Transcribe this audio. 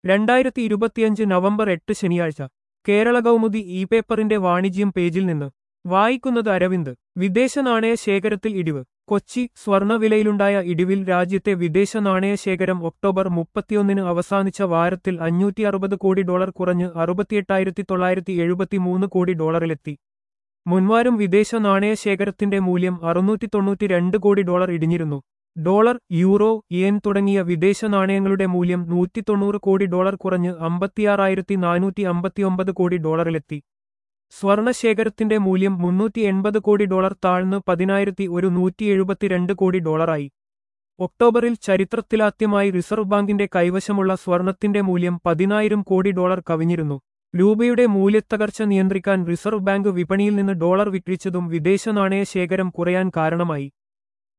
രണ്ടായിരത്തി ഇരുപത്തിയഞ്ച് നവംബർ എട്ട് ശനിയാഴ്ച കേരള കൗമുദി ഇ പേപ്പറിന്റെ വാണിജ്യം പേജിൽ നിന്ന് വായിക്കുന്നത് അരവിന്ദ് വിദേശ നാണയ ശേഖരത്തിൽ ഇടിവ് കൊച്ചി സ്വർണവിലയിലുണ്ടായ ഇടിവിൽ രാജ്യത്തെ വിദേശ നാണയ ശേഖരം ഒക്ടോബർ മുപ്പത്തിയൊന്നിന് അവസാനിച്ച വാരത്തിൽ അഞ്ഞൂറ്റി അറുപത് കോടി ഡോളർ കുറഞ്ഞ് അറുപത്തിയെട്ടായിരത്തി തൊള്ളായിരത്തി എഴുപത്തിമൂന്ന് കോടി ഡോളറിലെത്തി മുൻവാരം വിദേശ നാണയ ശേഖരത്തിന്റെ മൂല്യം അറുന്നൂറ്റി തൊണ്ണൂറ്റി രണ്ട് കോടി ഡോളർ ഇടിഞ്ഞിരുന്നു ഡോളർ യൂറോ യെൻ തുടങ്ങിയ വിദേശ നാണയങ്ങളുടെ മൂല്യം നൂറ്റി തൊണ്ണൂറ് കോടി ഡോളർ കുറഞ്ഞ് അമ്പത്തിയാറായിരത്തി നാനൂറ്റി അമ്പത്തിയൊമ്പത് കോടി ഡോളറിലെത്തി സ്വർണശേഖരത്തിന്റെ മൂല്യം മുന്നൂറ്റി എൺപത് കോടി ഡോളർ താഴ്ന്ന് പതിനായിരത്തി ഒരു നൂറ്റി എഴുപത്തിരണ്ട് കോടി ഡോളറായി ഒക്ടോബറിൽ ചരിത്രത്തിലാദ്യമായി റിസർവ് ബാങ്കിന്റെ കൈവശമുള്ള സ്വർണത്തിന്റെ മൂല്യം പതിനായിരം കോടി ഡോളർ കവിഞ്ഞിരുന്നു രൂപയുടെ മൂല്യത്തകർച്ച നിയന്ത്രിക്കാൻ റിസർവ് ബാങ്ക് വിപണിയിൽ നിന്ന് ഡോളർ വിക്രിച്ചതും വിദേശ നാണയ ശേഖരം കുറയാൻ കാരണമായി